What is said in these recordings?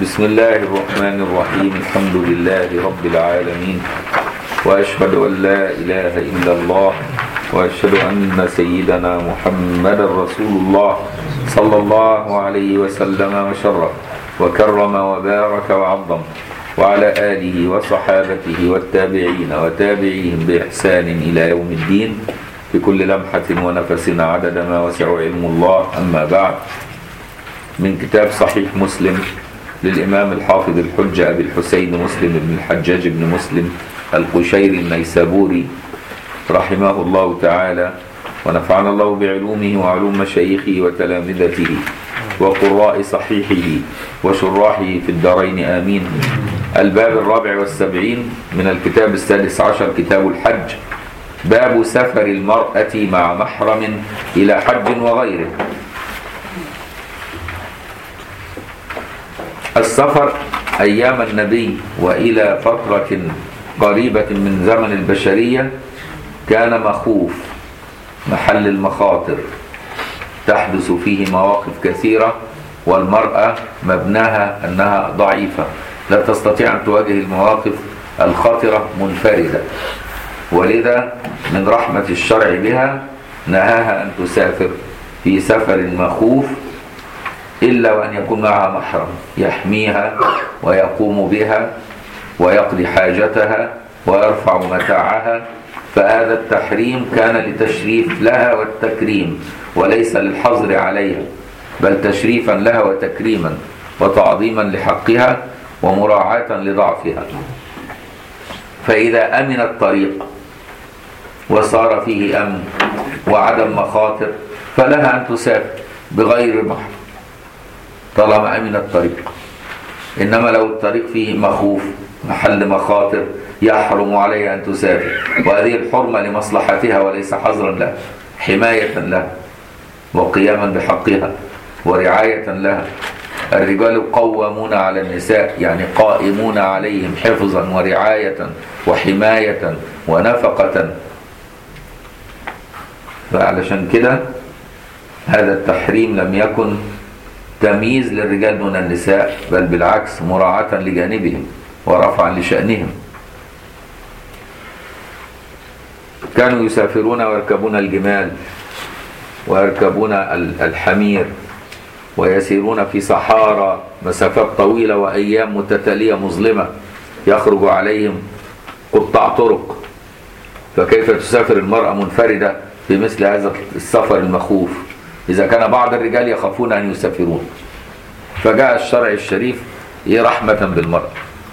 بسم الله الرحمن الرحيم الحمد لله رب العالمين وأشهد أن لا إله إلا الله وأشهد أن سيدنا محمد رسول الله صلى الله عليه وسلم وشرف وكرم وبارك وعظم وعلى آله وصحابته والتابعين وتابعيهم بإحسان إلى يوم الدين بكل لمحة ونفس عدد ما وسع علم الله أما بعد من كتاب صحيح مسلم للإمام الحافظ الحجة أبي الحسين مسلم بن الحجاج بن مسلم القشيري النيسابوري رحمه الله تعالى ونفعنا الله بعلومه وعلوم مشايخه وتلامذته وقراء صحيحه وشراحه في الدارين آمين الباب الرابع والسبعين من الكتاب السادس عشر كتاب الحج باب سفر المرأة مع محرم إلى حج وغيره السفر أيام النبي وإلى فترة قريبة من زمن البشرية كان مخوف محل المخاطر تحدث فيه مواقف كثيرة والمرأة مبناها أنها ضعيفة لا تستطيع أن تواجه المواقف الخطرة منفردة ولذا من رحمة الشرع بها نهاها أن تسافر في سفر مخوف إلا وأن يكون معها محرم يحميها ويقوم بها ويقضي حاجتها ويرفع متاعها فهذا التحريم كان لتشريف لها والتكريم وليس للحظر عليها بل تشريفا لها وتكريما وتعظيما لحقها ومراعاة لضعفها فإذا أمن الطريق وصار فيه أمن وعدم مخاطر فلها أن تسافر بغير محرم طالما أمن الطريق إنما لو الطريق فيه مخوف محل مخاطر يحرم عليها أن تسافر وهذه الحرمة لمصلحتها وليس حظرا لها حماية لها وقياما بحقها ورعاية لها الرجال قوامون على النساء يعني قائمون عليهم حفظا ورعاية وحماية ونفقة فعلشان كده هذا التحريم لم يكن تمييز للرجال دون النساء بل بالعكس مراعاة لجانبهم ورفعا لشأنهم كانوا يسافرون ويركبون الجمال ويركبون الحمير ويسيرون في صحارى مسافات طويلة وأيام متتالية مظلمة يخرج عليهم قطاع طرق فكيف تسافر المرأة منفردة في مثل هذا السفر المخوف إذا كان بعض الرجال يخافون أن يسافرون فجاء الشرع الشريف رحمة بالمرأة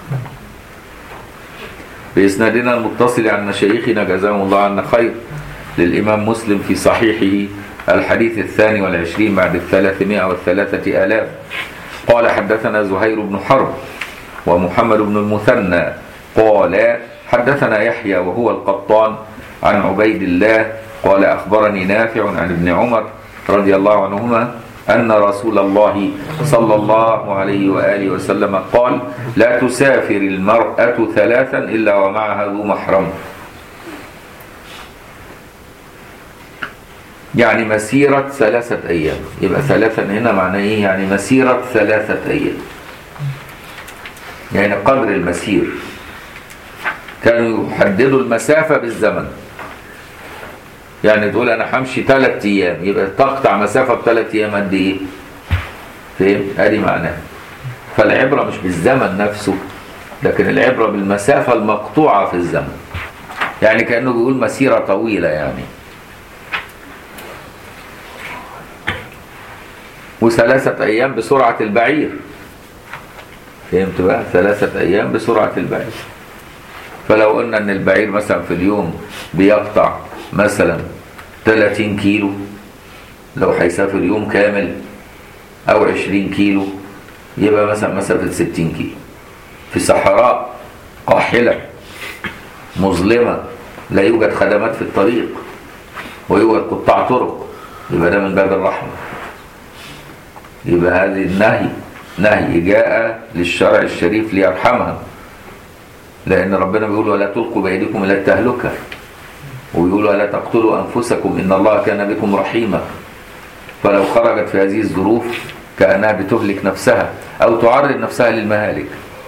بإسنادنا المتصل عن مشايخنا جزاهم الله عنا خير للإمام مسلم في صحيحه الحديث الثاني والعشرين بعد الثلاثمائة والثلاثة آلاف قال حدثنا زهير بن حرب ومحمد بن المثنى قال حدثنا يحيى وهو القطان عن عبيد الله قال أخبرني نافع عن ابن عمر رضي الله عنهما أن رسول الله صلى الله عليه وآله وسلم قال لا تسافر المرأة ثلاثا إلا ومعها ذو محرم يعني مسيرة ثلاثة أيام يبقى ثلاثا هنا معناه إيه يعني مسيرة ثلاثة أيام يعني قدر المسير كانوا يحددوا المسافة بالزمن يعني تقول انا همشي ثلاث ايام يبقى تقطع مسافه بثلاث ايام قد ايه؟ فهم؟ ادي معناه فالعبره مش بالزمن نفسه لكن العبره بالمسافه المقطوعه في الزمن يعني كانه بيقول مسيره طويله يعني وثلاثه ايام بسرعه البعير فهمت بقى؟ ثلاثه ايام بسرعه البعير فلو قلنا ان البعير مثلا في اليوم بيقطع مثلا 30 كيلو لو هيسافر يوم كامل او 20 كيلو يبقى مثلا مسافة 60 كيلو في صحراء قاحلة مظلمة لا يوجد خدمات في الطريق ويوجد قطاع طرق يبقى ده من باب الرحمة يبقى هذه النهي نهي جاء للشرع الشريف ليرحمها لأن ربنا بيقول ولا تلقوا بأيديكم إلى التهلكة ويقول ولا تقتلوا أنفسكم إن الله كان بكم رحيما فلو خرجت في هذه الظروف كأنها بتهلك نفسها أو تعرض نفسها للمهالك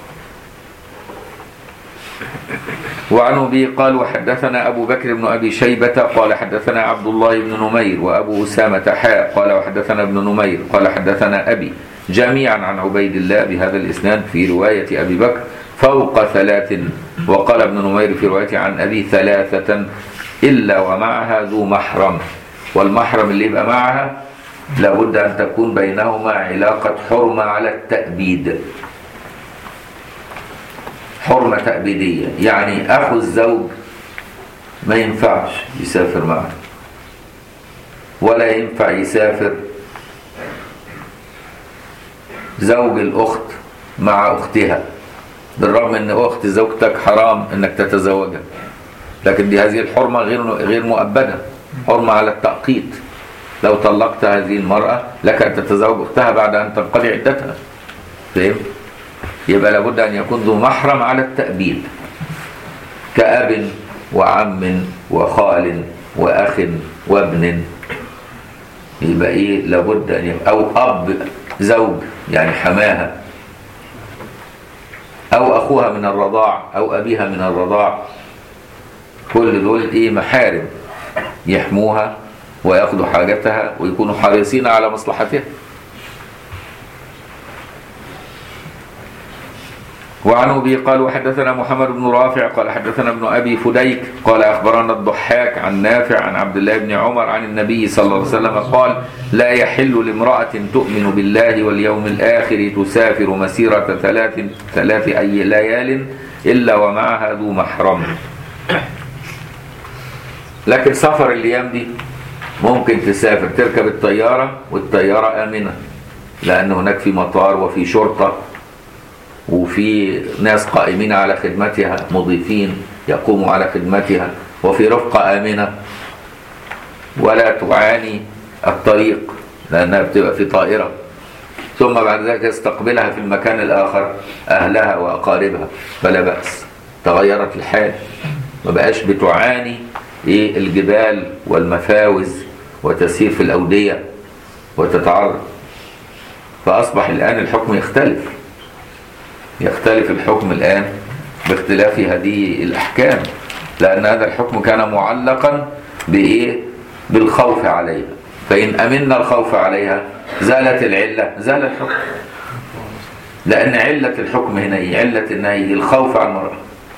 وعن أبي قال وحدثنا أبو بكر بن أبي شيبة قال حدثنا عبد الله بن نمير وأبو أسامة حاء قال وحدثنا ابن نمير قال حدثنا أبي جميعا عن عبيد الله بهذا الإسناد في رواية أبي بكر فوق ثلاث وقال ابن نمير في روايته عن أبي ثلاثة إلا ومعها ذو محرم والمحرم اللي يبقى معها لابد أن تكون بينهما علاقة حرمة على التأبيد حرمة تأبيدية يعني أخو الزوج ما ينفعش يسافر معه ولا ينفع يسافر زوج الأخت مع أختها بالرغم أن أخت زوجتك حرام أنك تتزوجها لكن دي هذه الحرمة غير غير مؤبدة حرمة على التأقيت لو طلقت هذه المرأة لك أن تتزوج أختها بعد أن تنقضي عدتها فهمت؟ يبقى لابد أن يكون ذو محرم على التأبيد كأب وعم وخال وأخ وابن يبقى إيه لابد أن يبقى أو أب زوج يعني حماها أو أخوها من الرضاع أو أبيها من الرضاع كل دول إيه محارم يحموها ويأخذوا حاجتها ويكونوا حريصين على مصلحتها وعن أبي قال وحدثنا محمد بن رافع قال حدثنا ابن أبي فديك قال أخبرنا الضحاك عن نافع عن عبد الله بن عمر عن النبي صلى الله عليه وسلم قال لا يحل لامرأة تؤمن بالله واليوم الآخر تسافر مسيرة ثلاث ثلاث أي ليال إلا ومعها ذو محرم لكن سفر الأيام دي ممكن تسافر تركب الطيارة والطيارة آمنة لأن هناك في مطار وفي شرطة وفي ناس قائمين على خدمتها مضيفين يقوموا على خدمتها وفي رفقة آمنة ولا تعاني الطريق لأنها بتبقى في طائرة ثم بعد ذلك يستقبلها في المكان الآخر أهلها وأقاربها فلا بأس تغيرت الحال ما بقاش بتعاني إيه الجبال والمفاوز وتسير في الأودية وتتعرض فأصبح الآن الحكم يختلف يختلف الحكم الآن باختلاف هذه الأحكام لأن هذا الحكم كان معلقا بإيه؟ بالخوف عليها فإن أمنا الخوف عليها زالت العلة زال الحكم لأن علة الحكم هنا إيه؟ علة النهي الخوف على المرأة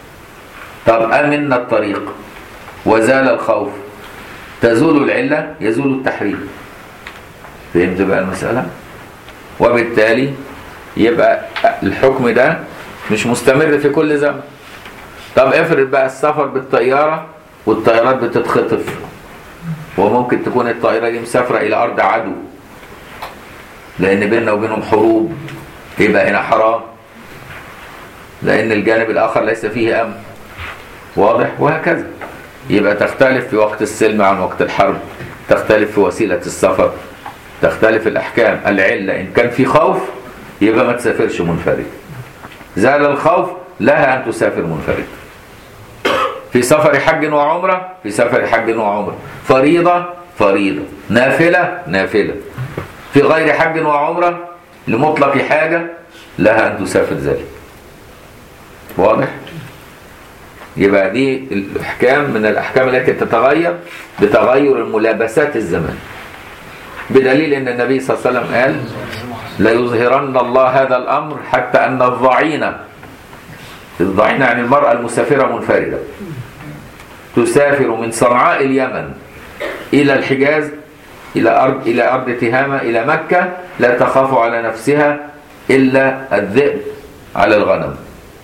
طب أمنا الطريق وزال الخوف تزول العلة يزول التحريم فهمت بقى المسألة وبالتالي يبقى الحكم ده مش مستمر في كل زمن طب افرض بقى السفر بالطيارة والطيارات بتتخطف وممكن تكون الطائرة دي مسافرة إلى أرض عدو لأن بيننا وبينهم حروب يبقى هنا حرام لأن الجانب الآخر ليس فيه أمن واضح وهكذا يبقى تختلف في وقت السلم عن وقت الحرب تختلف في وسيلة السفر تختلف الأحكام العلة إن كان في خوف يبقى ما تسافرش منفرد زال الخوف لها أن تسافر منفرد في سفر حج وعمرة في سفر حج وعمرة فريضة فريضة نافلة نافلة في غير حج وعمرة لمطلق حاجة لها أن تسافر ذلك واضح؟ يبقى دي الأحكام من الأحكام التي تتغير بتغير الملابسات الزمان بدليل أن النبي صلى الله عليه وسلم قال ليظهرن الله هذا الأمر حتى أن الضعينة الضعينة يعني المرأة المسافرة منفردة تسافر من صنعاء اليمن إلى الحجاز إلى أرض إلى أرض تهامة إلى مكة لا تخاف على نفسها إلا الذئب على الغنم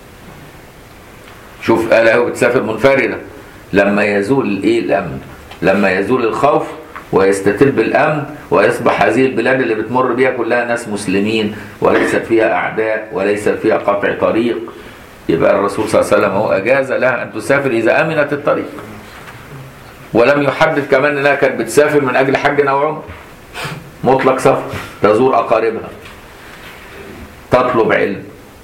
شوف قال هو بتسافر منفردة لما يزول الإيه الأمن لما يزول الخوف ويستتب الأمن ويصبح هذه البلاد اللي بتمر بها كلها ناس مسلمين وليست فيها أعداء وليست فيها قطع طريق يبقى الرسول صلى الله عليه وسلم هو أجاز لها أن تسافر إذا أمنت الطريق ولم يحدد كمان أنها كانت بتسافر من أجل حج أو عمر مطلق سفر تزور أقاربها تطلب علم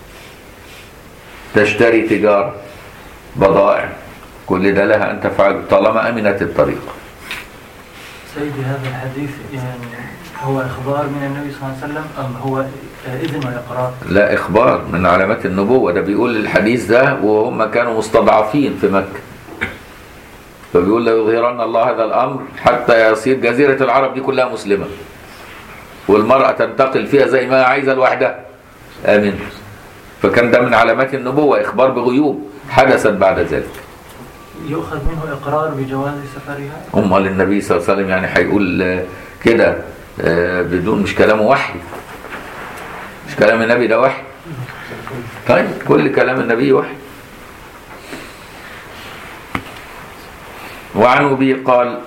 تشتري تجارة بضائع كل ده لها أن تفعل طالما أمنت الطريق سيدي هذا الحديث يعني هو إخبار من النبي صلى الله عليه وسلم أم هو إذن وإقرار؟ لا إخبار من علامات النبوة ده بيقول الحديث ده وهم كانوا مستضعفين في مكة فبيقول لا يظهرن الله هذا الأمر حتى يصير جزيرة العرب دي كلها مسلمة والمرأة تنتقل فيها زي ما عايزة لوحدها آمين فكان ده من علامات النبوة إخبار بغيوب حدثت بعد ذلك يؤخذ منه إقرار بجواز سفرها؟ أمال النبي صلى الله عليه وسلم يعني هيقول آه، كده آه، بدون مش كلامه وحي مش كلام النبي ده وحي طيب كل كلام النبي وحي وعن أبي قال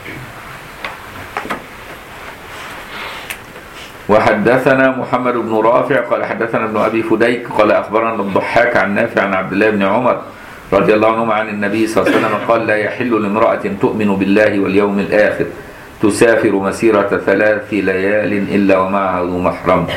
وحدثنا محمد بن رافع قال حدثنا ابن ابي فديك قال اخبرنا الضحاك عن نافع عن عبد الله بن عمر رضي الله عنهما عن النبي صلى الله عليه وسلم قال لا يحل لامراه تؤمن بالله واليوم الاخر تسافر مسيره ثلاث ليال الا ومعها ذو محرم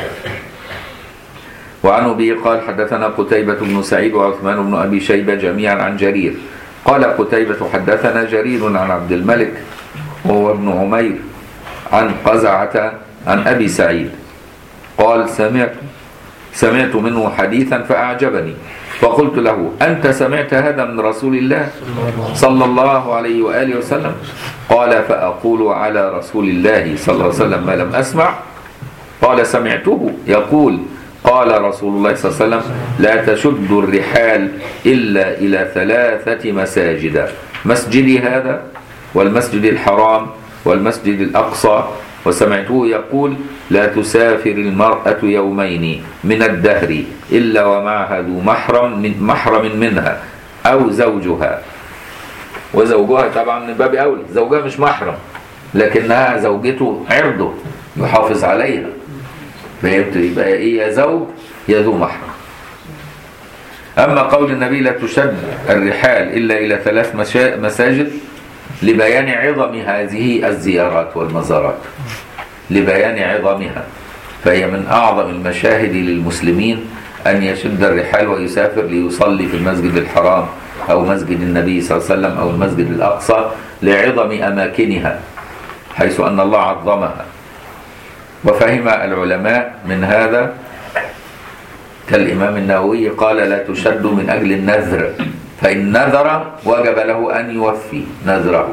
وعن ابي قال حدثنا قتيبة بن سعيد وعثمان بن ابي شيبة جميعا عن جرير قال قتيبة حدثنا جرير عن عبد الملك وهو ابن عمير عن قزعة عن ابي سعيد قال سمعت سمعت منه حديثا فاعجبني فقلت له انت سمعت هذا من رسول الله صلى الله عليه واله وسلم قال فاقول على رسول الله صلى الله عليه وسلم ما لم اسمع قال سمعته يقول قال رسول الله صلى الله عليه وسلم لا تشد الرحال إلا إلى ثلاثة مساجد مسجدي هذا والمسجد الحرام والمسجد الأقصى وسمعته يقول لا تسافر المرأة يومين من الدهر إلا ومعها ذو محرم من محرم منها أو زوجها وزوجها طبعا من باب أولى زوجها مش محرم لكنها زوجته عرضه يحافظ عليها فهمت يبقى ايه يا زوج يا ذو محرم اما قول النبي لا تشد الرحال الا الى ثلاث مشا- مساجد لبيان عظم هذه الزيارات والمزارات لبيان عظمها فهي من اعظم المشاهد للمسلمين ان يشد الرحال ويسافر ليصلي في المسجد الحرام او مسجد النبي صلى الله عليه وسلم او المسجد الاقصى لعظم اماكنها حيث ان الله عظمها وفهم العلماء من هذا كالإمام النووي قال لا تشد من أجل النذر فإن نذر وجب له أن يوفي نذره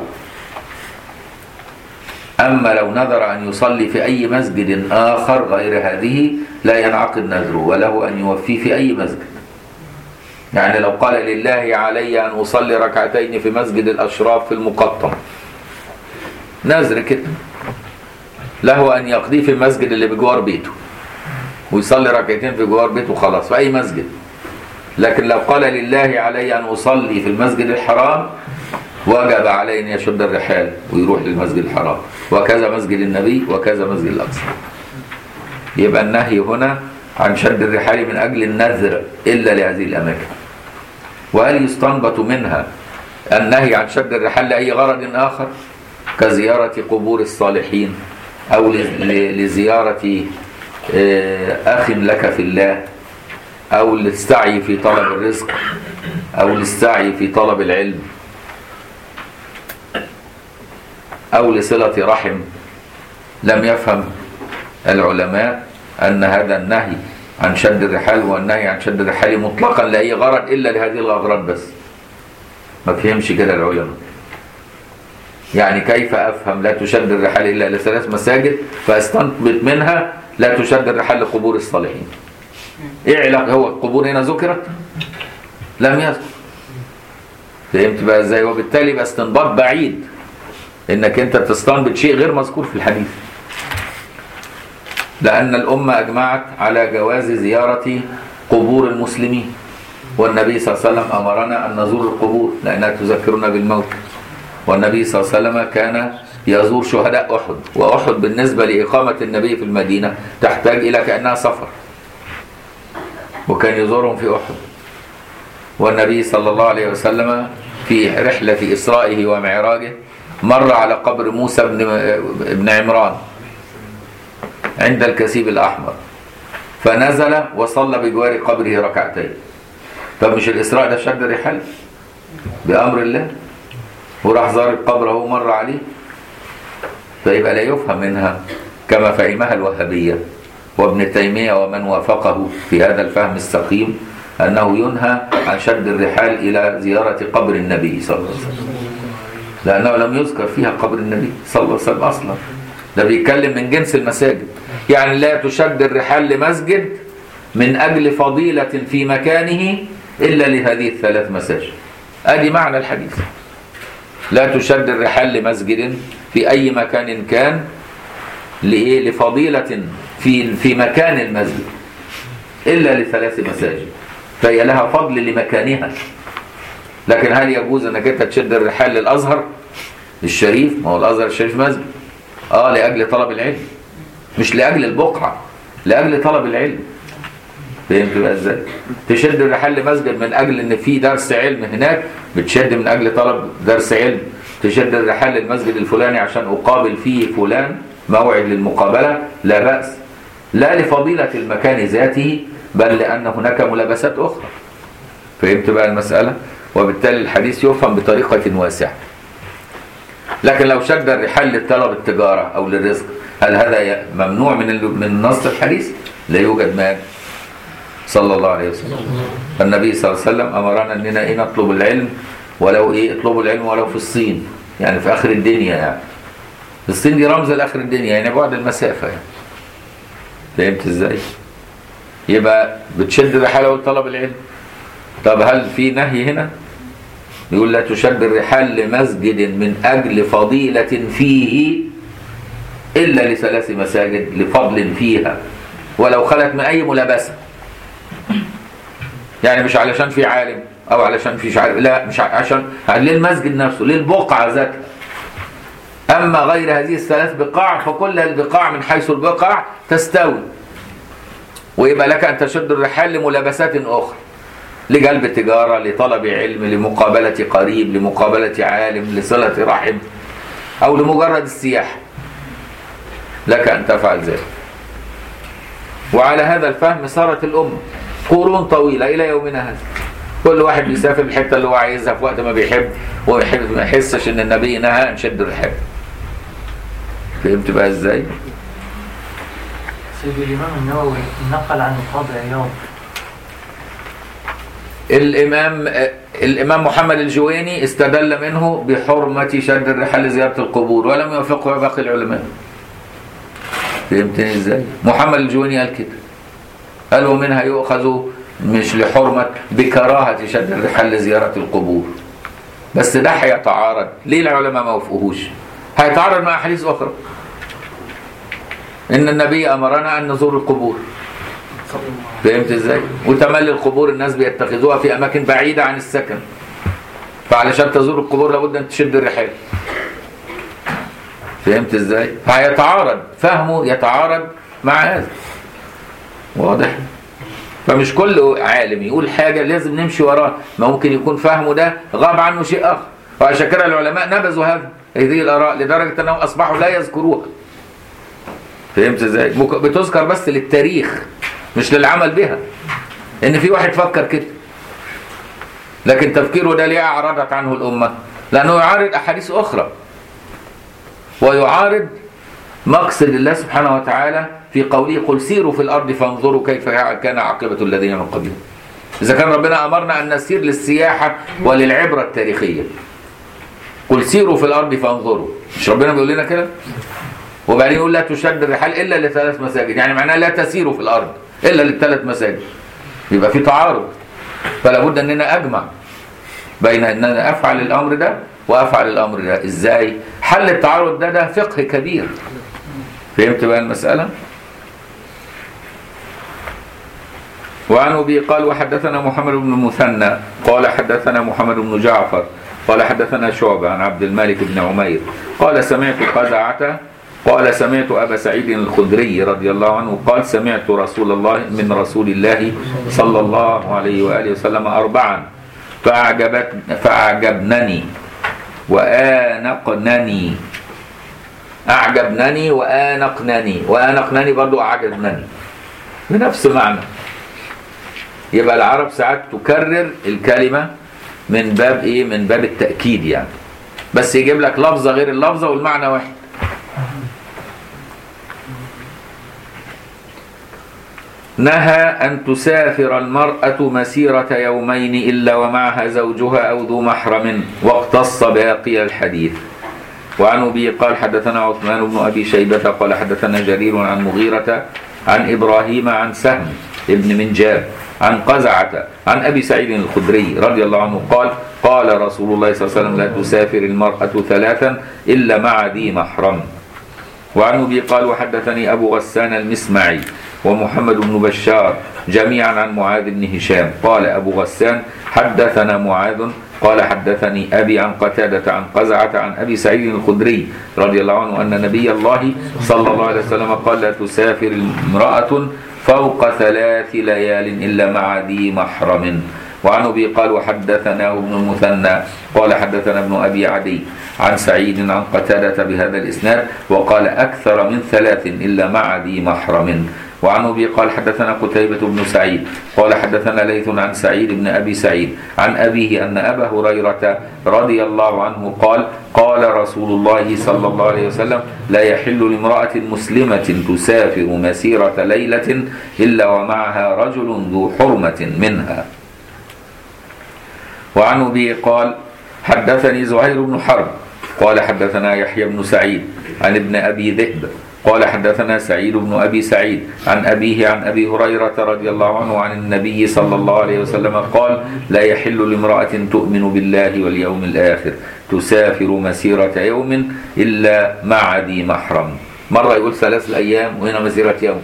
أما لو نذر أن يصلي في أي مسجد آخر غير هذه لا ينعقد نذره وله أن يوفي في أي مسجد يعني لو قال لله علي أن أصلي ركعتين في مسجد الأشراف في المقطم نذر كده له ان يقضيه في المسجد اللي بجوار بيته ويصلي ركعتين في جوار بيته خلاص في اي مسجد لكن لو قال لله علي ان اصلي في المسجد الحرام وجب عليه ان يشد الرحال ويروح للمسجد الحرام وكذا مسجد النبي وكذا مسجد الاقصى يبقى النهي هنا عن شد الرحال من اجل النذر الا لهذه الاماكن وهل يستنبط منها النهي عن شد الرحال لاي غرض اخر كزياره قبور الصالحين أو ل- لزيارة آه، أخ لك في الله أو للسعي في طلب الرزق أو للسعي في طلب العلم أو لصلة رحم لم يفهم العلماء أن هذا النهي عن شد الرحال هو النهي عن شد الرحال مطلقا لأي غرض إلا لهذه الأغراض بس ما فهمش كده العلماء يعني كيف افهم لا تشد الرحال الا الى ثلاث مساجد فاستنبط منها لا تشد الرحال لقبور الصالحين ايه علاقه هو القبور هنا ذكرت لم يذكر فهمت بقى ازاي وبالتالي يبقى استنباط بعيد انك انت تستنبط شيء غير مذكور في الحديث لان الامه اجمعت على جواز زياره قبور المسلمين والنبي صلى الله عليه وسلم امرنا ان نزور القبور لانها تذكرنا بالموت والنبي صلى الله عليه وسلم كان يزور شهداء أحد وأحد بالنسبة لإقامة النبي في المدينة تحتاج إلى كأنها سفر وكان يزورهم في أحد والنبي صلى الله عليه وسلم في رحلة إسرائه ومعراجه مر على قبر موسى بن بن عمران عند الكثيب الأحمر فنزل وصلى بجوار قبره ركعتين طب مش الإسراء ده شد الرحال بأمر الله وراح زار القبر اهو مر عليه فيبقى لا يفهم منها كما فهمها الوهابية وابن تيمية ومن وافقه في هذا الفهم السقيم أنه ينهى عن شد الرحال إلى زيارة قبر النبي صلى الله عليه وسلم لأنه لم يذكر فيها قبر النبي صلى الله عليه وسلم أصلا ده بيتكلم من جنس المساجد يعني لا تشد الرحال لمسجد من أجل فضيلة في مكانه إلا لهذه الثلاث مساجد أدي معنى الحديث لا تشد الرحال لمسجد في أي مكان كان لإيه لفضيلة في في مكان المسجد إلا لثلاث مساجد فهي لها فضل لمكانها لكن هل يجوز انك انت تشد الرحال للازهر الشريف ما هو الازهر الشريف مسجد اه لاجل طلب العلم مش لاجل البقعه لاجل طلب العلم فهمت بقى ازاي تشد الرحال لمسجد من اجل ان في درس علم هناك بتشد من اجل طلب درس علم تشد الرحال للمسجد الفلاني عشان اقابل فيه فلان موعد للمقابله لا باس لا لفضيله المكان ذاته بل لان هناك ملابسات اخرى فهمت بقى المساله وبالتالي الحديث يفهم بطريقة واسعة لكن لو شد الرحال لطلب التجارة أو للرزق هل هذا ممنوع من من نص الحديث؟ لا يوجد مانع صلى الله عليه وسلم النبي صلى الله عليه وسلم أمرنا أننا إيه نطلب العلم ولو إيه اطلبوا العلم ولو في الصين يعني في آخر الدنيا يعني الصين دي رمز لآخر الدنيا يعني بعد المسافة يعني فهمت إزاي؟ يبقى بتشد الرحالة وطلب العلم طب هل في نهي هنا؟ يقول لا تشد الرحال لمسجد من أجل فضيلة فيه إلا لثلاث مساجد لفضل فيها ولو خلت من أي ملابسة يعني مش علشان في عالم أو علشان في شعر لا مش عشان للمسجد نفسه للبقعة ذاتها أما غير هذه الثلاث بقاع فكل البقاع من حيث البقاع تستوي ويبقى لك أن تشد الرحال لملابسات أخرى لجلب تجارة لطلب علم لمقابلة قريب لمقابلة عالم لصلة رحم أو لمجرد السياحة لك أن تفعل ذلك وعلى هذا الفهم صارت الأمة قرون طويلة إلى يومنا هذا كل واحد بيسافر الحتة اللي هو عايزها في وقت ما بيحب وما يحسش إن النبي نهى نشد الرحال فهمت بقى إزاي؟ سيد الإمام النووي نقل عن القاضي عياض الإمام الإمام محمد الجويني استدل منه بحرمة شد الرحال لزيارة القبور ولم يوافقه باقي العلماء فهمتني ازاي؟ محمد الجويني قال كده قال ومنها يؤخذ مش لحرمة بكراهة شد الرحال لزيارة القبور بس ده هيتعارض ليه العلماء ما وافقوهوش؟ هيتعارض مع أحاديث أخرى إن النبي أمرنا أن نزور القبور فهمت ازاي؟ وتملي القبور الناس بيتخذوها في اماكن بعيده عن السكن. فعلشان تزور القبور لابد ان تشد الرحال. فهمت ازاي؟ فهيتعارض فهمه يتعارض مع هذا. واضح؟ فمش كل عالم يقول حاجه لازم نمشي وراه، ما ممكن يكون فهمه ده غاب عنه شيء اخر. وعشان كده العلماء نبذوا هذا هذه الاراء لدرجه انهم اصبحوا لا يذكروها. فهمت ازاي؟ بتذكر بس للتاريخ مش للعمل بها ان في واحد فكر كده لكن تفكيره ده ليه اعرضت عنه الامه لانه يعارض احاديث اخرى ويعارض مقصد الله سبحانه وتعالى في قوله قل سيروا في الارض فانظروا كيف كان عاقبه الذين من قبلهم اذا كان ربنا امرنا ان نسير للسياحه وللعبره التاريخيه قل سيروا في الارض فانظروا مش ربنا بيقول لنا كده وبعدين يقول لا تشد الرحال الا لثلاث مساجد يعني معناها لا تسيروا في الارض الا للثلاث مساجد يبقى في تعارض فلا بد اننا اجمع بين ان انا افعل الامر ده وافعل الامر ده ازاي حل التعارض ده ده فقه كبير فهمت بقى المساله وعن ابي قال وحدثنا محمد بن المثنى قال حدثنا محمد بن جعفر قال حدثنا شعبة عن عبد الملك بن عمير قال سمعت قزعة قال سمعت أبا سعيد الخدري رضي الله عنه قال سمعت رسول الله من رسول الله صلى الله عليه وآله وسلم أربعا فأعجبت فأعجبنني وآنقنني أعجبنني وآنقنني وآنقنني برضو أعجبنني بنفس معنى يبقى العرب ساعات تكرر الكلمة من باب إيه من باب التأكيد يعني بس يجيب لك لفظة غير اللفظة والمعنى واحد نهى أن تسافر المرأة مسيرة يومين إلا ومعها زوجها أو ذو محرم واقتص باقي الحديث وعن أبي قال حدثنا عثمان بن أبي شيبة قال حدثنا جرير عن مغيرة عن إبراهيم عن سهم ابن منجاب عن قزعة عن أبي سعيد الخدري رضي الله عنه قال قال رسول الله صلى الله عليه وسلم لا تسافر المرأة ثلاثا إلا مع ذي محرم وعن أبي قال وحدثني أبو غسان المسمعي ومحمد بن بشار جميعا عن معاذ بن هشام قال أبو غسان حدثنا معاذ قال حدثني أبي عن قتادة عن قزعة عن أبي سعيد الخدري رضي الله عنه أن نبي الله صلى الله عليه وسلم قال لا تسافر امرأة فوق ثلاث ليال إلا مع ذي محرم وعن ابي قال وحدثنا ابن المثنى قال حدثنا ابن ابي عدي عن سعيد عن قتادة بهذا الاسناد وقال اكثر من ثلاث الا مع ذي محرم وعن ابي قال حدثنا قتيبة بن سعيد قال حدثنا ليث عن سعيد بن ابي سعيد عن ابيه ان ابا هريرة رضي الله عنه قال قال رسول الله صلى الله عليه وسلم لا يحل لامرأة مسلمة تسافر مسيرة ليلة الا ومعها رجل ذو حرمة منها وعن أبي قال حدثني زهير بن حرب قال حدثنا يحيى بن سعيد عن ابن أبي ذئب قال حدثنا سعيد بن أبي سعيد عن أبيه عن أبي هريرة رضي الله عنه عن النبي صلى الله عليه وسلم قال لا يحل لامرأة تؤمن بالله واليوم الآخر تسافر مسيرة يوم إلا مع ذي محرم مرة يقول ثلاث أيام وهنا مسيرة يوم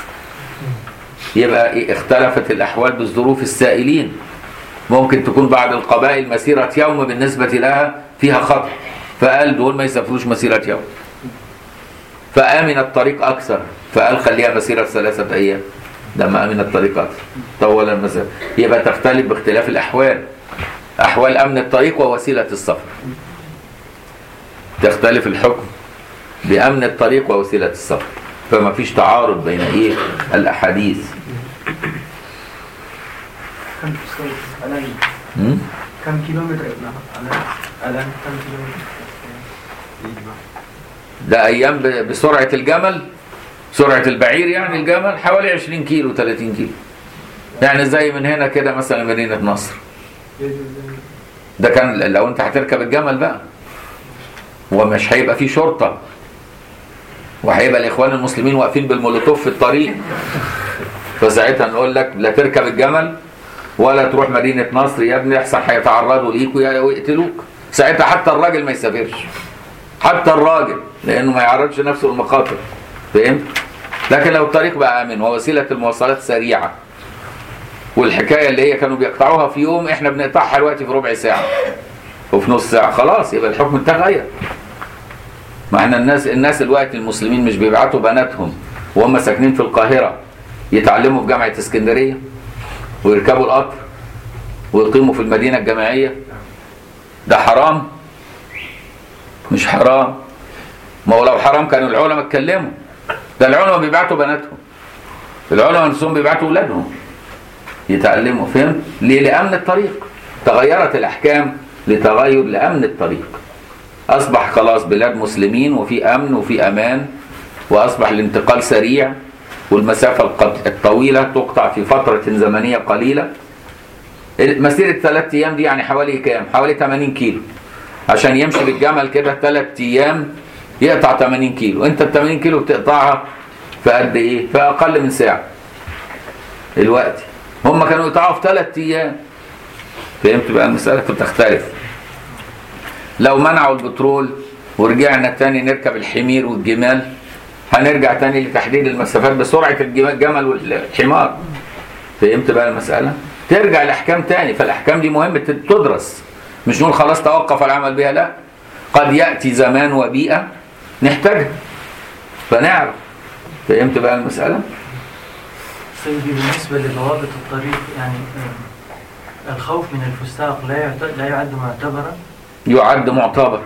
يبقى اختلفت الأحوال بالظروف السائلين ممكن تكون بعد القبائل مسيرة يوم بالنسبة لها فيها خطر فقال دول ما يسافروش مسيرة يوم فآمن الطريق أكثر فقال خليها مسيرة ثلاثة أيام لما أمن الطريق أكثر طول المسافة يبقى تختلف باختلاف الأحوال أحوال أمن الطريق ووسيلة السفر تختلف الحكم بأمن الطريق ووسيلة السفر فما فيش تعارض بين إيه الأحاديث كم الآن م? كم كيلومتر ابن الآن الآن كم كيلومتر ده ايام ب- بسرعه الجمل سرعه البعير يعني الجمل حوالي 20 كيلو 30 كيلو يعني زي من هنا كده مثلا مدينه نصر ده كان لو انت هتركب الجمل بقى ومش هيبقى فيه شرطه وهيبقى الاخوان المسلمين واقفين بالمولوتوف في الطريق فساعتها نقول لك لا تركب الجمل ولا تروح مدينه نصر يا ابني احسن هيتعرضوا ليك ويا- ويقتلوك ساعتها حتى الراجل ما يسافرش حتى الراجل لانه ما يعرضش نفسه للمخاطر فهمت لكن لو الطريق بقى امن ووسيله المواصلات سريعه والحكايه اللي هي كانوا بيقطعوها في يوم احنا بنقطعها دلوقتي في ربع ساعه وفي نص ساعه خلاص يبقى الحكم تغير ما احنا الناس الناس دلوقتي المسلمين مش بيبعتوا بناتهم وهم ساكنين في القاهره يتعلموا في جامعه اسكندريه ويركبوا القطر ويقيموا في المدينه الجامعيه ده حرام مش حرام ما هو لو حرام كانوا العلماء اتكلموا ده العلماء بيبعتوا بناتهم العلماء نفسهم بيبعتوا اولادهم يتعلموا فهمت ليه لامن الطريق تغيرت الاحكام لتغير لامن الطريق اصبح خلاص بلاد مسلمين وفي امن وفي امان واصبح الانتقال سريع والمسافه القط- الطويله تقطع في فتره زمنيه قليله مسيره ثلاث ايام دي يعني حوالي كام حوالي 80 كيلو عشان يمشي بالجمل كده ثلاث ايام يقطع 80 كيلو انت ال 80 كيلو بتقطعها في قد ايه في اقل من ساعه الوقت هم كانوا يقطعوا في ثلاث ايام فهمت بقى المساله بتختلف لو منعوا البترول ورجعنا تاني نركب الحمير والجمال هنرجع تاني لتحديد المسافات بسرعه الجم- الجمل والحمار فهمت بقى المساله ترجع الاحكام تاني فالاحكام دي مهم تد- تدرس مش نقول خلاص توقف العمل بها لا قد ياتي زمان وبيئه نحتاجها فنعرف فهمت بقى المساله سيدي بالنسبة لضوابط الطريق يعني آه، الخوف من الفساق لا يعت- لا يعد معتبرا يعد معتبر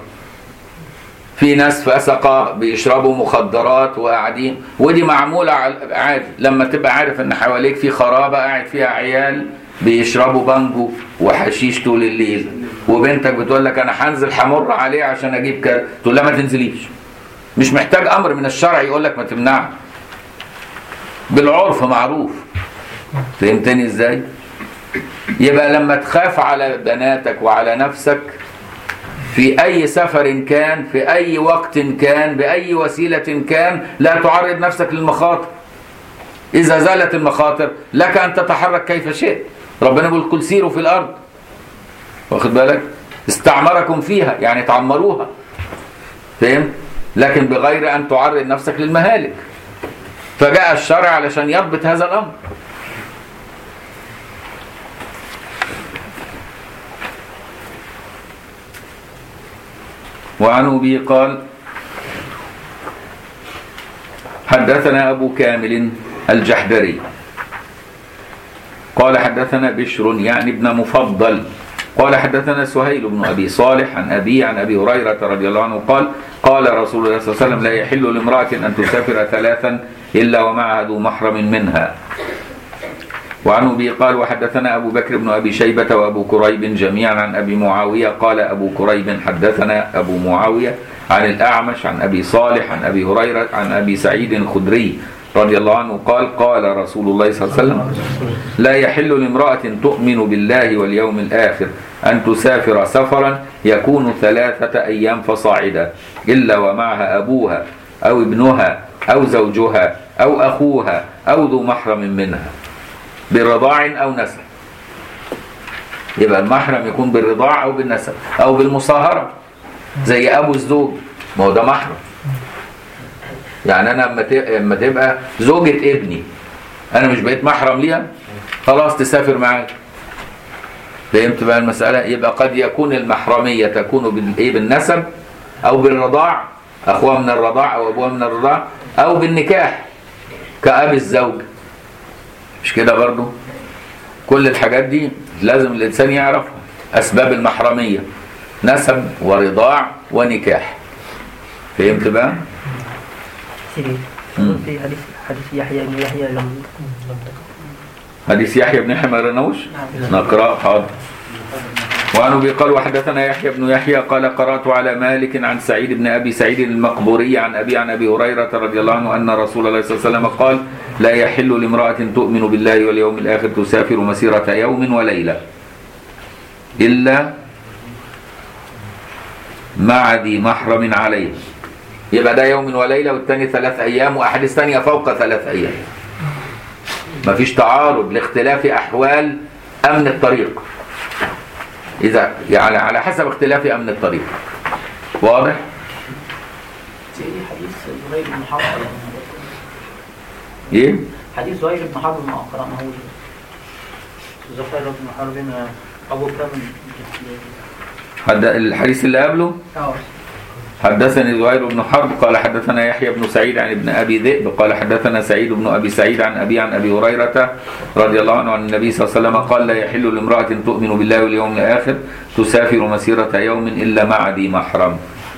في ناس فسقة بيشربوا مخدرات وقاعدين ودي معمولة على- عادي لما تبقى عارف ان حواليك في خرابة قاعد فيها عيال بيشربوا بانجو وحشيش طول الليل وبنتك بتقول لك انا هنزل همر عليه عشان اجيب كذا تقول لها ما تنزليش مش محتاج امر من الشرع يقول لك ما تمنعش بالعرف معروف فهمتني ازاي يبقى لما تخاف على بناتك وعلى نفسك في أي سفر كان في أي وقت كان بأي وسيلة كان لا تعرض نفسك للمخاطر إذا زالت المخاطر لك أن تتحرك كيف شئت ربنا يقول كل سيروا في الأرض واخد بالك استعمركم فيها يعني تعمروها فهم لكن بغير أن تعرض نفسك للمهالك فجاء الشرع علشان يضبط هذا الأمر وعن أبي قال حدثنا أبو كامل الجحدري قال حدثنا بشر يعني ابن مفضل قال حدثنا سهيل بن أبي صالح عن أبي عن أبي هريرة رضي الله عنه قال قال رسول الله صلى الله عليه وسلم لا يحل لامرأة أن تسافر ثلاثا إلا ومعها ذو محرم منها وعن أبي قال وحدثنا أبو بكر بن أبي شيبة وأبو كريب جميعا عن أبي معاوية قال أبو كريب حدثنا أبو معاوية عن الأعمش عن أبي صالح عن أبي هريرة عن أبي سعيد الخدري رضي الله عنه قال قال رسول الله صلى الله عليه وسلم لا يحل لامرأة تؤمن بالله واليوم الآخر أن تسافر سفرا يكون ثلاثة أيام فصاعدا إلا ومعها أبوها أو ابنها أو زوجها أو أخوها أو ذو محرم منها برضاع أو نسب يبقى المحرم يكون بالرضاع أو بالنسب أو بالمصاهرة زي أبو الزوج ما هو ده محرم يعني أنا لما ت- لما تبقى زوجة ابني أنا مش بقيت محرم ليها خلاص تسافر معاك فهمت بقى المسألة يبقى قد يكون المحرمية تكون بالإيه بالنسب أو بالرضاع أخوها من الرضاع أو أبوها من الرضاع أو بالنكاح كأب الزوج مش كده برضو كل الحاجات دي لازم الإنسان يعرفها أسباب المحرمية نسب ورضاع ونكاح فهمت بقى؟ سيدي مم. في حديث حديث يحيى بن يحيى لم حديث يحيى بن يحيى ما رنوش نعم. نقرأ حاضر وعن ابي قال وحدثنا يحيى بن يحيى قال قرات على مالك عن سعيد بن ابي سعيد المقبوري عن ابي عن ابي هريره رضي الله عنه ان رسول الله صلى الله عليه وسلم قال لا يحل لامراه تؤمن بالله واليوم الاخر تسافر مسيره يوم وليله الا مع ذي محرم عليه يبقى ده يوم وليله والثاني ثلاث ايام واحاديث ثانيه فوق ثلاث ايام مفيش تعارض لاختلاف احوال امن الطريق اذا يعني على حسب اختلاف امن الطريق واضح سيدي حديث زهير بن حرب ايه حديث زهير بن حرب ما قرأناه زفير بن حرب أبو كامل حد الحديث اللي قبله اه حدثني زهير بن حرب قال حدثنا يحيى بن سعيد عن ابن ابي ذئب قال حدثنا سعيد بن ابي سعيد عن ابي عن ابي هريره رضي الله عنه عن النبي صلى الله عليه وسلم قال لا يحل لامراه تؤمن بالله واليوم الاخر تسافر مسيره يوم الا مع ذي محرم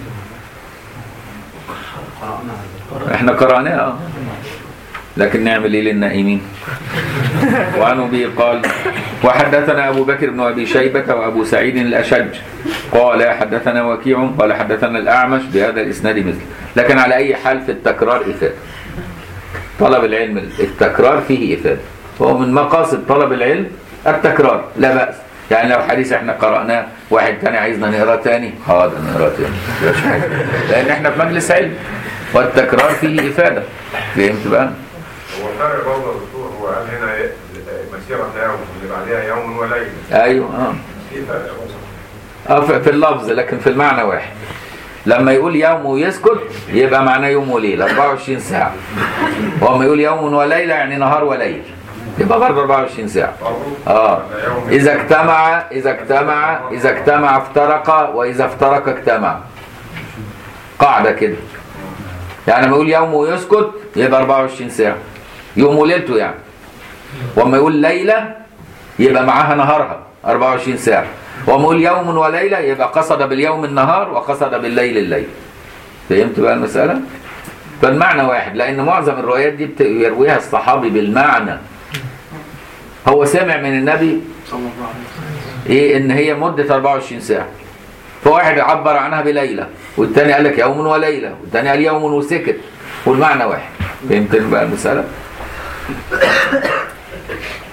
احنا قرأناه اه لكن نعمل ايه للنائمين وعن ابي قال وحدثنا ابو بكر بن ابي شيبه وابو سعيد الاشج قال حدثنا وكيع قال حدثنا الاعمش بهذا الاسناد مثل لكن على اي حال في التكرار افاده طلب العلم التكرار فيه افاده وهو من مقاصد طلب العلم التكرار لا باس يعني لو حديث احنا قرأناه واحد تاني عايزنا نقراه تاني حاضر نقراه تاني مفيش حاجة. لان احنا في مجلس علم والتكرار فيه افاده فهمت بقى؟ هو فرق برضه يا دكتور هو قال هنا إيه؟ مسيرة يوم اللي بعدها يوم وليلة ايوه اه في فرق برضه. اه في في اللفظ لكن في المعنى واحد لما يقول يوم ويسكت يبقى معناه يوم وليله 24 ساعه وما يقول يوم وليله يعني نهار وليل يبقى برضه 24 ساعه اه اذا اجتمع اذا اجتمع اذا اجتمع افترق واذا افترق اجتمع قاعده كده يعني لما يقول يوم ويسكت يبقى 24 ساعه يوم وليلته يعني وما يقول ليله يبقى معاها نهارها 24 ساعة وما يقول يوم وليلة يبقى قصد باليوم النهار وقصد بالليل الليل فهمت بقى المسألة؟ فالمعنى واحد لأن معظم الروايات دي بت- يرويها الصحابي بالمعنى هو سمع من النبي صلى الله عليه وسلم ايه ان هي مدة 24 ساعة فواحد عبر عنها بليلة والتاني قال لك يوم وليلة والتاني قال يوم وسكت والمعنى واحد فهمت بقى المسألة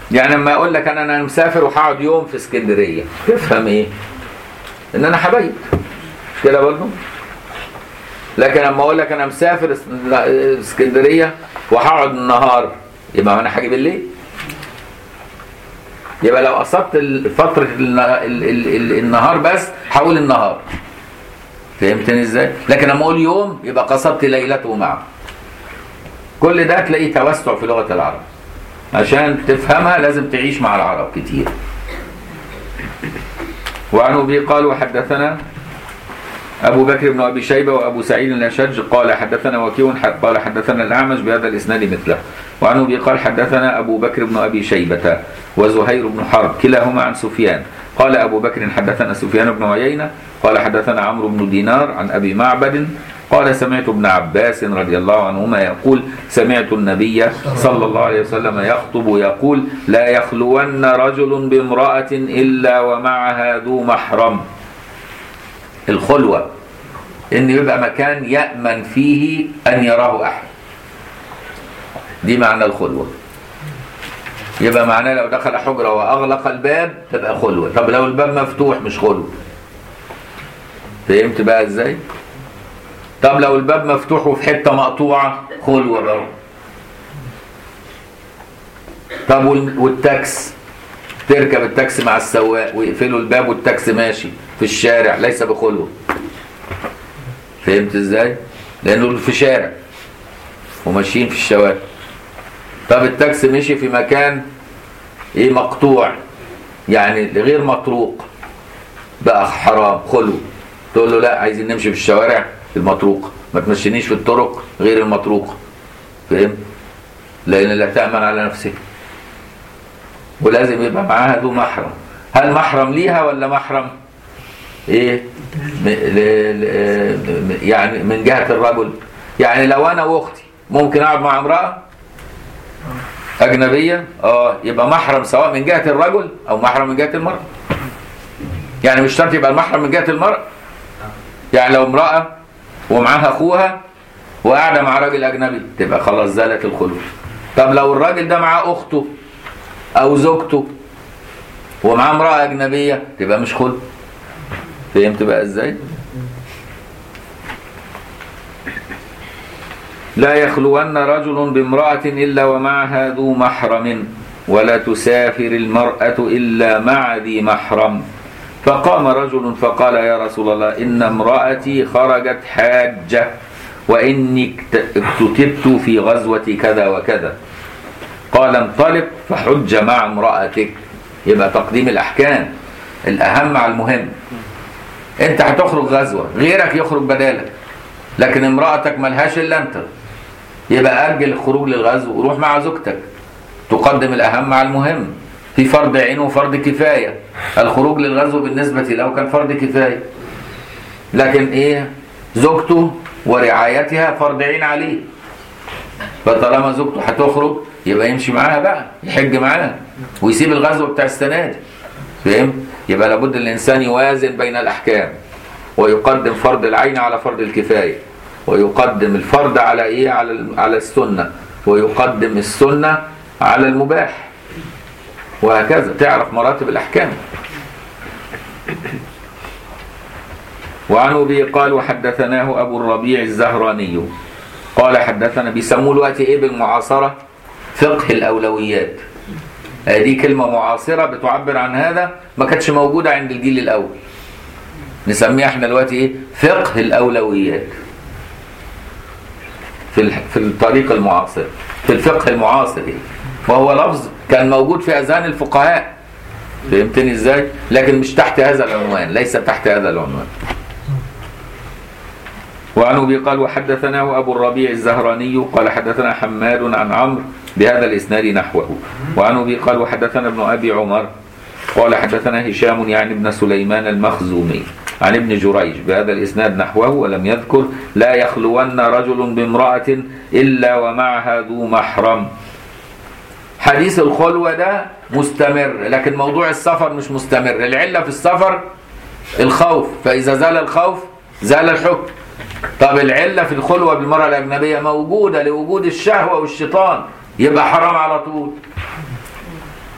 يعني لما اقول لك انا انا مسافر وهقعد يوم في اسكندريه تفهم ايه ان انا هبيت مش كده برضه لكن لما اقول لك انا مسافر اس- لا- اسكندريه وهقعد النهار يبقى ما انا هاجي بالليل يبقى لو قصدت ال- فتره ال- ال- ال- ال- النهار بس هقول النهار فهمتني ازاي لكن لما اقول يوم يبقى قصدت ليلته معه كل ده تلاقيه توسع في لغه العرب عشان تفهمها لازم تعيش مع العرب كتير وعن ابي قال وحدثنا أبو بكر بن أبي شيبة وأبو سعيد الأشج قال حدثنا وكيع قال حدثنا الأعمش بهذا الإسناد مثله وعن أبي قال حدثنا أبو بكر بن أبي شيبة وزهير بن حرب كلاهما عن سفيان قال أبو بكر حدثنا سفيان بن عيينة قال حدثنا عمرو بن دينار عن أبي معبد قال سمعت ابن عباس رضي الله عنهما يقول سمعت النبي صلى الله عليه وسلم يخطب يقول لا يخلون رجل بامرأة إلا ومعها ذو محرم الخلوة ان يبقى مكان يأمن فيه ان يراه احد دي معنى الخلوة يبقى معناه لو دخل حجرة واغلق الباب تبقى خلوة طب لو الباب مفتوح مش خلوة فهمت بقى ازاي طب لو الباب مفتوح وفي حتة مقطوعة خلوة برضه طب وال- والتاكس تركب التاكسي مع السواق ويقفلوا الباب والتاكسي ماشي في الشارع ليس بخلوه فهمت ازاي لانه في شارع وماشيين في الشوارع طب التاكسي مشي في مكان ايه مقطوع يعني غير مطروق بقى حرام خلو تقول له لا عايزين نمشي في الشوارع المطروق ما تمشينيش في الطرق غير المطروق فهمت لان لا تامن على نفسك ولازم يبقى معاها ذو محرم هل محرم ليها ولا محرم ايه م- ل- ل- م- يعني من جهة الرجل يعني لو انا واختي ممكن اقعد مع امرأة اجنبية اه يبقى محرم سواء من جهة الرجل او محرم من جهة المرأة يعني مش شرط يبقى المحرم من جهة المرأة يعني لو امرأة ومعاها اخوها وقاعدة مع راجل اجنبي تبقى خلاص زالت الخلوة طب لو الراجل ده معاه اخته او زوجته ومعاه امرأة اجنبية تبقى مش خلوة فهمت بقى ازاي لا يخلون رجل بامرأة إلا ومعها ذو محرم ولا تسافر المرأة إلا مع ذي محرم فقام رجل فقال يا رسول الله إن امرأتي خرجت حاجة وإني اكت- اكتتبت في غزوة كذا وكذا قال انطلق فحج مع امرأتك يبقى تقديم الأحكام الأهم على المهم انت هتخرج غزوة غيرك يخرج بدالك لكن امرأتك ملهاش الا انت يبقى اجل الخروج للغزو وروح مع زوجتك تقدم الاهم على المهم في فرض عين وفرض كفاية الخروج للغزو بالنسبة له كان فرض كفاية لكن ايه زوجته ورعايتها فرض عين عليه فطالما زوجته هتخرج يبقى يمشي معاها بقى يحج معاها ويسيب الغزو بتاع السنة دي فهمت؟ يبقى لابد الإنسان يوازن بين الأحكام ويقدم فرض العين على فرض الكفاية ويقدم الفرض على إيه؟ على ال- على السنة ويقدم السنة على المباح وهكذا تعرف مراتب الأحكام وعن أبي قال وحدثناه أبو الربيع الزهراني قال حدثنا بيسموه الوقت إيه بالمعاصرة فقه الأولويات آه دي كلمة معاصرة بتعبر عن هذا ما كانتش موجودة عند الجيل الأول نسميها احنا دلوقتي ايه فقه الأولويات في الح- في الطريق المعاصر في الفقه المعاصر يعني. وهو لفظ كان موجود في أذهان الفقهاء فهمتني ازاي لكن مش تحت هذا العنوان ليس تحت هذا العنوان وعن ابي قال وحدثناه ابو الربيع الزهراني قال حدثنا حماد عن عمرو بهذا الاسناد نحوه وعن ابي قال وحدثنا ابن ابي عمر قال حدثنا هشام يعني ابن سليمان المخزومي عن ابن جريج بهذا الاسناد نحوه ولم يذكر لا يخلون رجل بامراه الا ومعها ذو محرم حديث الخلوه ده مستمر لكن موضوع السفر مش مستمر العله في السفر الخوف فاذا زال الخوف زال الحكم طب العله في الخلوه بالمراه الاجنبيه موجوده لوجود الشهوه والشيطان يبقى حرام على طول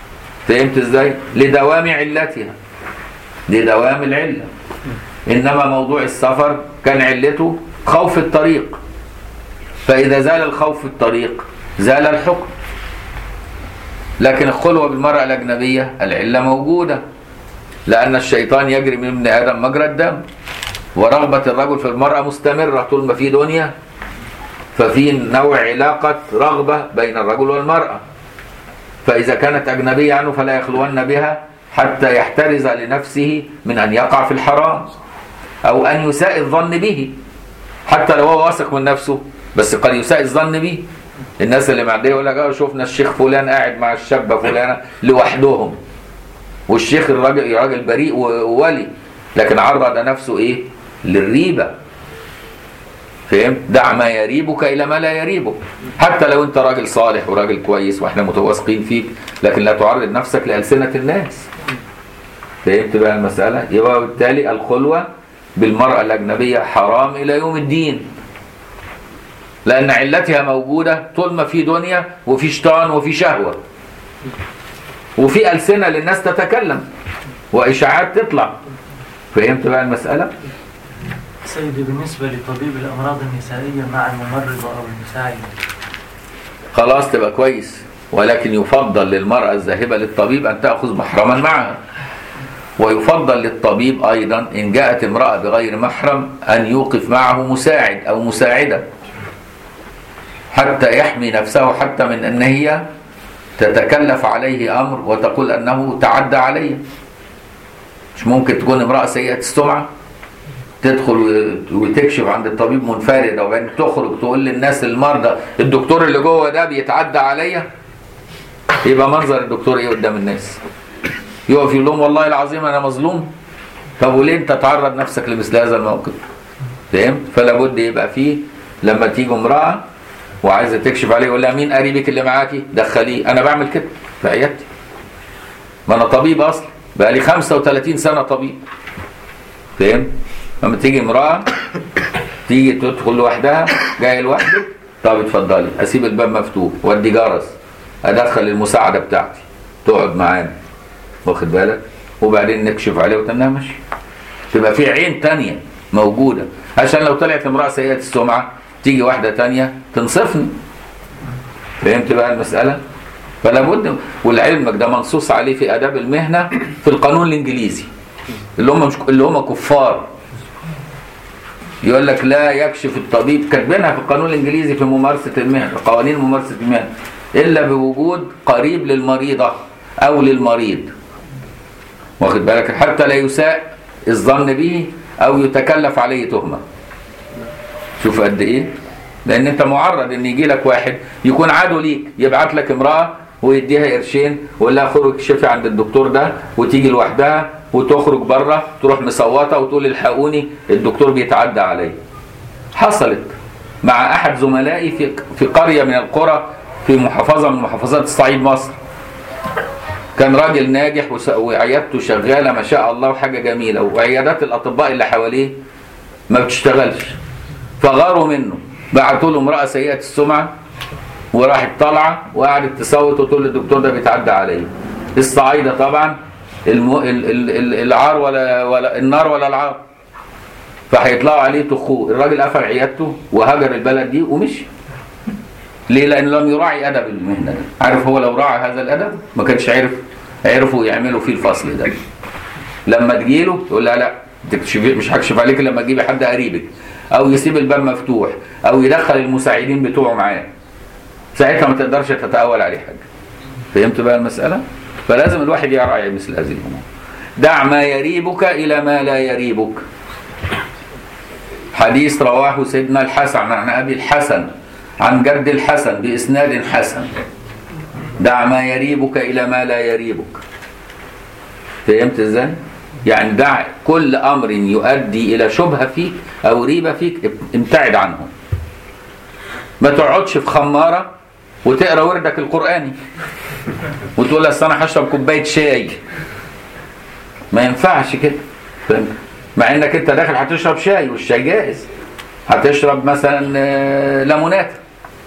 فهمت ازاي لدوام علتها لدوام العله انما موضوع السفر كان علته خوف الطريق فاذا زال الخوف في الطريق زال الحكم لكن الخلوه بالمراه الاجنبيه العله موجوده لان الشيطان يجري من ابن ادم مجرى الدم ورغبه الرجل في المراه مستمره طول ما في دنيا ففي نوع علاقه رغبه بين الرجل والمراه فإذا كانت أجنبية عنه فلا يخلون بها حتى يحترز لنفسه من أن يقع في الحرام أو أن يساء الظن به حتى لو هو واثق من نفسه بس قد يساء الظن به الناس اللي معديه يقول لك اه شفنا الشيخ فلان قاعد مع الشابه فلانه لوحدهم والشيخ الراجل راجل بريء وولي لكن عرض نفسه ايه للريبه فهمت دع ما يريبك الى ما لا يريبك حتى لو انت راجل صالح وراجل كويس واحنا متواثقين فيك لكن لا تعرض نفسك لالسنه الناس فهمت بقى المساله يبقى بالتالي الخلوه بالمراه الاجنبيه حرام الى يوم الدين لان علتها موجوده طول ما في دنيا وفي شيطان وفي شهوه وفي السنه للناس تتكلم واشاعات تطلع فهمت بقى المساله سيدي بالنسبة لطبيب الأمراض النسائية مع الممرضة أو المساعدة خلاص تبقى كويس ولكن يفضل للمرأة الذاهبة للطبيب أن تأخذ محرما معها ويفضل للطبيب أيضا إن جاءت امرأة بغير محرم أن يوقف معه مساعد أو مساعدة حتى يحمي نفسه حتى من أن هي تتكلف عليه أمر وتقول أنه تعدى عليه مش ممكن تكون امرأة سيئة السمعة تدخل وتكشف عند الطبيب منفردة وبعدين تخرج تقول للناس المرضى الدكتور اللي جوه ده بيتعدى عليا يبقى منظر الدكتور ايه قدام الناس يقف يقول لهم والله العظيم انا مظلوم طب وليه انت تعرض نفسك لمثل هذا الموقف فهمت فلا بد يبقى فيه لما تيجي امراه وعايزه تكشف عليه يقول لها مين قريبك اللي معاكي دخليه انا بعمل كده في عيادتي ما انا طبيب اصلا بقى لي 35 سنه طبيب فهمت لما تيجي امراه تيجي تدخل لوحدها جايه لوحدك طب اتفضلي اسيب الباب مفتوح وادي جرس ادخل المساعده بتاعتي تقعد معانا واخد بالك وبعدين نكشف عليه وتنها ماشي تبقى في عين تانية موجودة عشان لو طلعت امرأة سيئة السمعة تيجي واحدة تانية تنصفني فهمت بقى المسألة فلا بد والعلمك ده منصوص عليه في آداب المهنة في القانون الإنجليزي اللي هم مش اللي هم كفار يقول لك لا يكشف الطبيب كاتبينها في القانون الانجليزي في ممارسه المهنه قوانين ممارسه المهنه الا بوجود قريب للمريضه او للمريض واخد بالك حتى لا يساء الظن به او يتكلف عليه تهمه شوف قد ايه لان انت معرض ان يجي لك واحد يكون عدو ليك يبعت لك امراه ويديها قرشين ويقول لها خرج اكشفي عند الدكتور ده وتيجي لوحدها وتخرج بره تروح مصوته وتقول الحقوني الدكتور بيتعدى عليا حصلت مع احد زملائي في في قريه من القرى في محافظه من محافظات الصعيد مصر كان راجل ناجح وس- وعيادته شغاله ما شاء الله وحاجه جميله وعيادات الاطباء اللي حواليه ما بتشتغلش فغاروا منه بعتوا له امراه سيئه السمعه وراحت طالعه وقعدت تصوت وتقول للدكتور ده بيتعدى عليا الصعايده طبعا الم... ال... ال... ال... العار ولا ولا النار ولا العار فهيطلعوا عليه تخوه الراجل قفل عيادته وهجر البلد دي ومشي ليه لانه لم يراعي ادب المهنه ده عارف هو لو راعى هذا الادب ما كانش عرف عرفوا يعملوا فيه الفصل ده لما تجيله يقول لها لا تكشفي مش هكشف عليك لما تجيبي حد قريبك او يسيب الباب مفتوح او يدخل المساعدين بتوعه معاه ساعتها ما تقدرش تتأول عليه حاجه فهمت بقى المساله فلازم الواحد يراعي مثل هذه الامور دع ما يريبك الى ما لا يريبك حديث رواه سيدنا الحسن عن ابي الحسن عن جد الحسن باسناد حسن دع ما يريبك الى ما لا يريبك فهمت ازاي يعني دع كل امر يؤدي الى شبهه فيك او ريبه فيك ابتعد عنه ما تقعدش في خماره وتقرا وردك القراني وتقول اصل انا هشرب كوبايه شاي ما ينفعش كده فهمت؟ مع انك انت داخل هتشرب شاي والشاي جائز هتشرب مثلا آه، ليمونات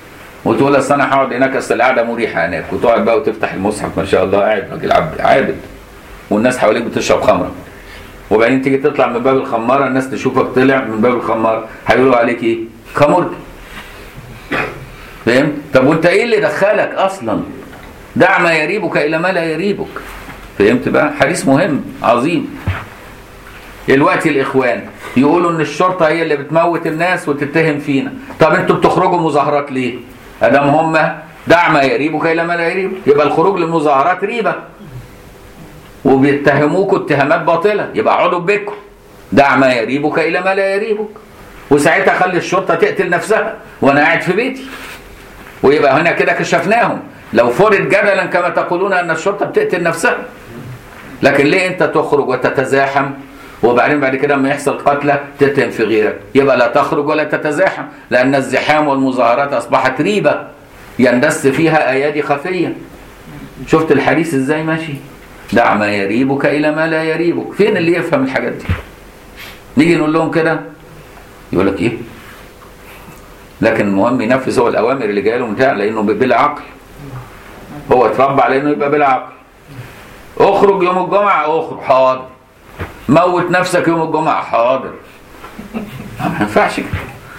وتقول اصل انا هقعد هناك اصل القعده مريحه هناك وتقعد بقى وتفتح المصحف ما شاء الله قاعد راجل عبد عابد والناس حواليك بتشرب خمره وبعدين تيجي تطلع من باب الخماره الناس تشوفك طلع من باب الخماره هيقولوا عليك ايه؟ خمرجي فهمت؟ طب وانت ايه اللي دخلك اصلا؟ دع ما يريبك الى ما لا يريبك فهمت بقى؟ حديث مهم عظيم دلوقتي الاخوان يقولوا ان الشرطه هي اللي بتموت الناس وتتهم فينا طب انتوا بتخرجوا مظاهرات ليه ادام هم دع ما يريبك الى ما لا يريبك يبقى الخروج للمظاهرات ريبه وبيتهموكوا اتهامات باطله يبقى اقعدوا في بيتكم دع ما يريبك الى ما لا يريبك وساعتها خلي الشرطه تقتل نفسها وانا قاعد في بيتي ويبقى هنا كده كشفناهم لو فرض جدلا كما تقولون ان الشرطه بتقتل نفسها لكن ليه انت تخرج وتتزاحم وبعدين بعد كده لما يحصل قتلى تتهم في غيرك يبقى لا تخرج ولا تتزاحم لان الزحام والمظاهرات اصبحت ريبه يندس فيها ايادي خفيه شفت الحديث ازاي ماشي دع ما يريبك الى ما لا يريبك فين اللي يفهم الحاجات دي نيجي نقول لهم كده يقول لك ايه لكن المهم ينفذ هو الاوامر اللي جايه له بتاع لانه بلا عقل هو اتربى على انه يبقى بلا عقل اخرج يوم الجمعه اخرج حاضر موت نفسك يوم الجمعه حاضر ما ينفعش كده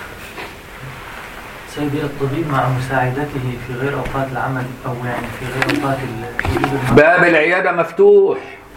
سيدي الطبيب مع مساعدته في غير أوقات العمل أو يعني في غير أوقات ال- وجود المرض باب العياده مفتوح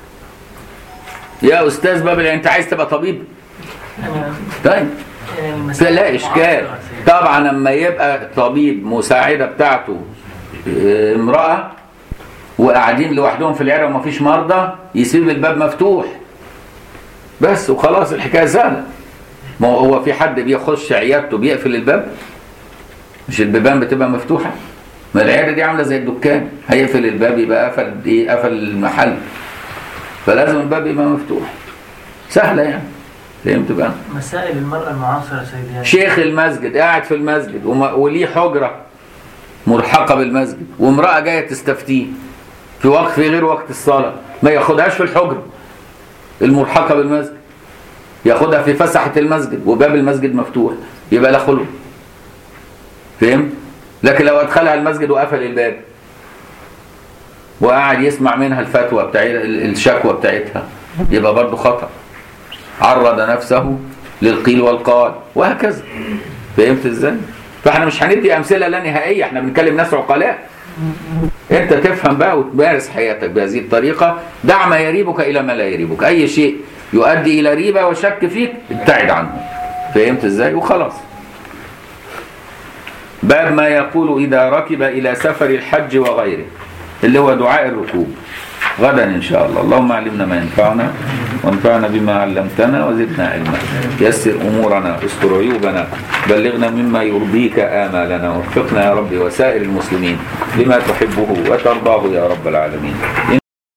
يا استاذ باب العياده انت عايز تبقى طبيب أنا- طيب يعني المسائل لا اشكال معاصرة سيدي. طبعا لما يبقى طبيب مساعده بتاعته اه، امراه وقاعدين لوحدهم في العياده ومفيش مرضى يسيب الباب مفتوح بس وخلاص الحكايه سهله ما هو هو في حد بيخش عيادته بيقفل الباب مش البيبان بتبقى مفتوحه ما العياده دي عامله زي الدكان هيقفل الباب يبقى قفل ايه قفل المحل فلازم الباب يبقى مفتوح سهله يعني فهمت بقى مسائل المرأة المعاصرة سيدي يعني شيخ المسجد قاعد في المسجد وما- وليه حجرة ملحقة بالمسجد وامرأة جاية تستفتيه في وقت في غير وقت الصلاة ما ياخدهاش في الحجرة الملحقة بالمسجد ياخدها في فسحة المسجد وباب المسجد مفتوح يبقى لا خلو فهمت؟ لكن لو ادخلها المسجد وقفل الباب وقعد يسمع منها الفتوى بتاعتها الشكوى بتاعتها يبقى برضه خطأ عرض نفسه للقيل والقال وهكذا فهمت ازاي؟ فاحنا مش هندي امثله لا نهائيه احنا بنتكلم ناس عقلاء انت تفهم بقى وتمارس حياتك بهذه الطريقه دع ما يريبك الى ما لا يريبك اي شيء يؤدي الى ريبه وشك فيك ابتعد عنه فهمت ازاي وخلاص باب ما يقول اذا ركب الى سفر الحج وغيره اللي هو دعاء الركوب غدا ان شاء الله اللهم علمنا ما ينفعنا وانفعنا بما علمتنا وزدنا علما يسر امورنا استر عيوبنا بلغنا مما يرضيك امالنا وفقنا يا رب وسائر المسلمين لما تحبه وترضاه يا رب العالمين